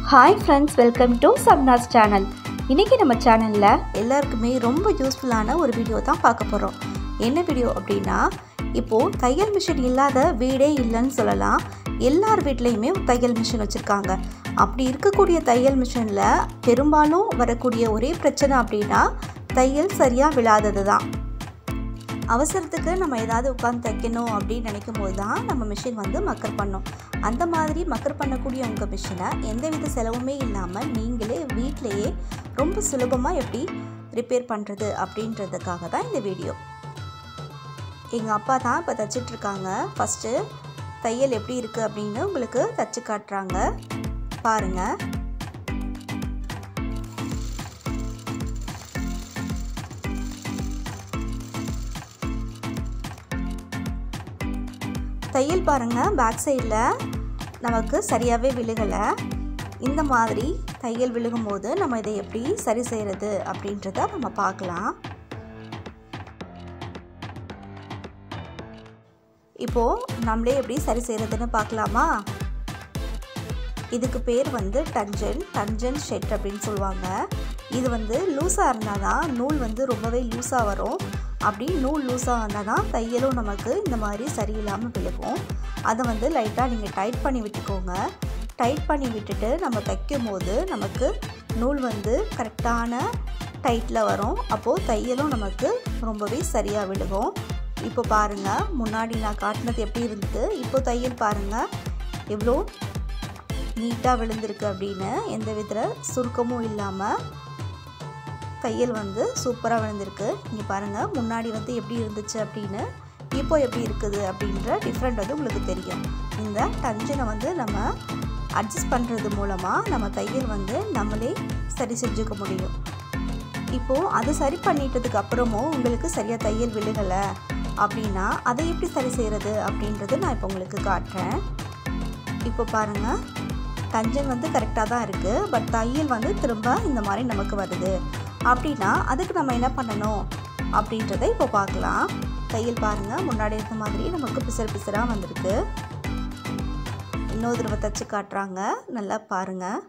hi friends welcome to Sapna's channel இன்றைக்கி நம்ம சேனலில் எல்லாருக்குமே ரொம்ப யூஸ்ஃபுல்லான ஒரு வீடியோ தான் பார்க்க போகிறோம் என்ன வீடியோ அப்படின்னா இப்போது தையல் மிஷின் இல்லாத வீடே இல்லைன்னு சொல்லலாம் எல்லார் வீட்லேயுமே தையல் மிஷின் வச்சுருக்காங்க அப்படி இருக்கக்கூடிய தையல் மிஷினில் பெரும்பாலும் வரக்கூடிய ஒரே பிரச்சனை அப்படின்னா தையல் சரியாக விழாதது தான் அவசரத்துக்கு நம்ம ஏதாவது உட்காந்து தைக்கணும் அப்படின்னு நினைக்கும் போது தான் நம்ம மிஷின் வந்து மக்கர் பண்ணும் அந்த மாதிரி மக்கர் பண்ணக்கூடிய உங்கள் மிஷினை எந்தவித செலவுமே இல்லாமல் நீங்களே வீட்டிலையே ரொம்ப சுலபமாக எப்படி ரிப்பேர் பண்ணுறது அப்படின்றதுக்காக தான் இந்த வீடியோ எங்கள் அப்பா தான் இப்போ தைச்சிட்ருக்காங்க ஃபஸ்ட்டு தையல் எப்படி இருக்குது அப்படின்னு உங்களுக்கு தைச்சி காட்டுறாங்க பாருங்கள் தையல் பாருங்கள் பேக் சைடில் நமக்கு சரியாகவே விழுகலை இந்த மாதிரி தையல் விழுகும்போது நம்ம இதை எப்படி சரி செய்கிறது அப்படின்றத நம்ம பார்க்கலாம் இப்போது நம்மளே எப்படி சரி செய்கிறதுன்னு பார்க்கலாமா இதுக்கு பேர் வந்து டஞ்சன் டஞ்சன் ஷெட் அப்படின்னு சொல்லுவாங்க இது வந்து லூஸாக இருந்தால் தான் நூல் வந்து ரொம்பவே லூஸாக வரும் அப்படி நூல் லூஸாக வந்தால் தான் தையலும் நமக்கு இந்த மாதிரி சரியில்லாமல் விழுகும் அதை வந்து லைட்டாக நீங்கள் டைட் பண்ணி விட்டுக்கோங்க டைட் பண்ணி விட்டுட்டு நம்ம தைக்கும் போது நமக்கு நூல் வந்து கரெக்டான டைட்டில் வரும் அப்போது தையலும் நமக்கு ரொம்பவே சரியாக விழுகும் இப்போ பாருங்கள் முன்னாடி நான் காட்டினது எப்படி இருந்தது இப்போ தையல் பாருங்கள் எவ்வளோ நீட்டாக விழுந்திருக்கு அப்படின்னு எந்த வித சுருக்கமும் இல்லாமல் தையல் வந்து சூப்பராக விழுந்திருக்கு இங்கே பாருங்கள் முன்னாடி வந்து எப்படி இருந்துச்சு அப்படின்னு இப்போ எப்படி இருக்குது அப்படின்ற டிஃப்ரெண்ட் வந்து உங்களுக்கு தெரியும் இந்த டஞ்சனை வந்து நம்ம அட்ஜஸ்ட் பண்ணுறது மூலமாக நம்ம தையல் வந்து நம்மளே சரி செஞ்சுக்க முடியும் இப்போது அது சரி பண்ணிட்டதுக்கு அப்புறமும் உங்களுக்கு சரியாக தையல் விழுகலை அப்படின்னா அதை எப்படி சரி செய்கிறது அப்படின்றது நான் இப்போ உங்களுக்கு காட்டுறேன் இப்போ பாருங்கள் டஞ்சன் வந்து கரெக்டாக தான் இருக்குது பட் தையல் வந்து திரும்ப இந்த மாதிரி நமக்கு வருது அப்படின்னா அதுக்கு நம்ம என்ன பண்ணணும் அப்படின்றத இப்போ பார்க்கலாம் தையல் பாருங்கள் முன்னாடி இருந்த மாதிரி நமக்கு பிசர் பிசராக வந்திருக்கு இன்னொரு தடவை தைச்சு காட்டுறாங்க நல்லா பாருங்கள்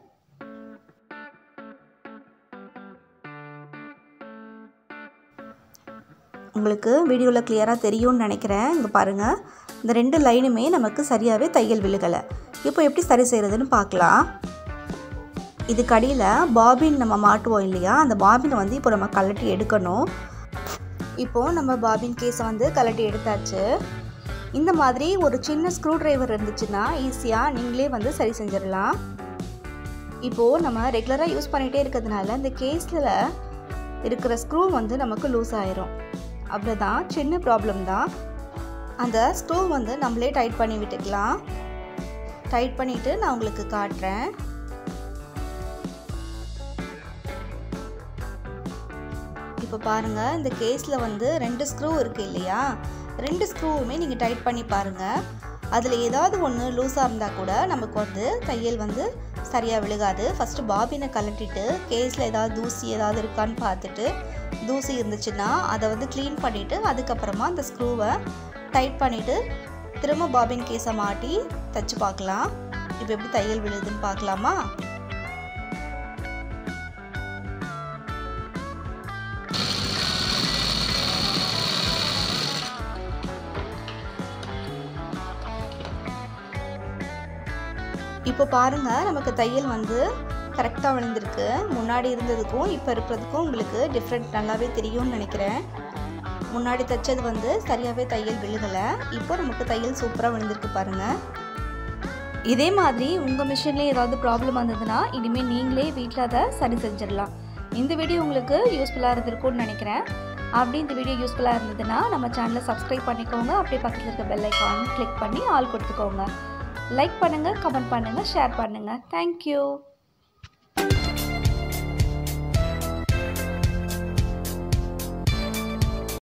உங்களுக்கு வீடியோவில் கிளியராக தெரியும்னு நினைக்கிறேன் இங்கே பாருங்கள் இந்த ரெண்டு லைனுமே நமக்கு சரியாகவே தையல் விழுகலை இப்போ எப்படி சரி செய்கிறதுன்னு பார்க்கலாம் இதுக்கு அடியில் பாபின் நம்ம மாட்டுவோம் இல்லையா அந்த பாபினை வந்து இப்போ நம்ம கலட்டி எடுக்கணும் இப்போது நம்ம பாபின் கேஸை வந்து கலட்டி எடுத்தாச்சு இந்த மாதிரி ஒரு சின்ன ஸ்க்ரூ ட்ரைவர் இருந்துச்சுன்னா ஈஸியாக நீங்களே வந்து சரி செஞ்சிடலாம் இப்போது நம்ம ரெகுலராக யூஸ் பண்ணிகிட்டே இருக்கிறதுனால இந்த கேஸில் இருக்கிற ஸ்க்ரூ வந்து நமக்கு லூஸ் ஆயிரும் அவ்வளோதான் சின்ன ப்ராப்ளம் தான் அந்த ஸ்க்ரூ வந்து நம்மளே டைட் பண்ணி விட்டுக்கலாம் டைட் பண்ணிவிட்டு நான் உங்களுக்கு காட்டுறேன் இப்போ பாருங்கள் இந்த கேஸில் வந்து ரெண்டு ஸ்க்ரூ இருக்குது இல்லையா ரெண்டு ஸ்க்ரூவுமே நீங்கள் டைட் பண்ணி பாருங்கள் அதில் ஏதாவது ஒன்று லூஸாக இருந்தால் கூட நமக்கு வந்து தையல் வந்து சரியாக விழுகாது ஃபஸ்ட்டு பாபினை கலட்டிட்டு கேஸில் ஏதாவது தூசி ஏதாவது இருக்கான்னு பார்த்துட்டு தூசி இருந்துச்சுன்னா அதை வந்து க்ளீன் பண்ணிவிட்டு அதுக்கப்புறமா அந்த ஸ்க்ரூவை டைட் பண்ணிவிட்டு திரும்ப பாபின் கேஸை மாட்டி தைச்சு பார்க்கலாம் இப்போ எப்படி தையல் விழுதுன்னு பார்க்கலாமா இப்போ பாருங்கள் நமக்கு தையல் வந்து கரெக்டாக விழுந்திருக்கு முன்னாடி இருந்ததுக்கும் இப்போ இருக்கிறதுக்கும் உங்களுக்கு டிஃப்ரெண்ட் நல்லாவே தெரியும்னு நினைக்கிறேன் முன்னாடி தைச்சது வந்து சரியாகவே தையல் விழுகலை இப்போ நமக்கு தையல் சூப்பராக விழுந்திருக்கு பாருங்கள் இதே மாதிரி உங்கள் மிஷின்லேயே ஏதாவது ப்ராப்ளம் வந்ததுன்னா இனிமேல் நீங்களே வீட்டில் அதை சரி செஞ்சிடலாம் இந்த வீடியோ உங்களுக்கு யூஸ்ஃபுல்லாக இருந்திருக்கும்னு நினைக்கிறேன் அப்படி இந்த வீடியோ யூஸ்ஃபுல்லாக இருந்ததுன்னா நம்ம சேனலை சப்ஸ்கிரைப் பண்ணிக்கோங்க அப்படியே பக்கத்தில் இருக்க பெல் ஐக்கான் கிளிக் பண்ணி ஆல் கொடுத்துக்கோங்க லைக் பண்ணுங்கள் கமெண்ட் பண்ணுங்கள் ஷேர் பண்ணுங்கள் தேங்க்யூ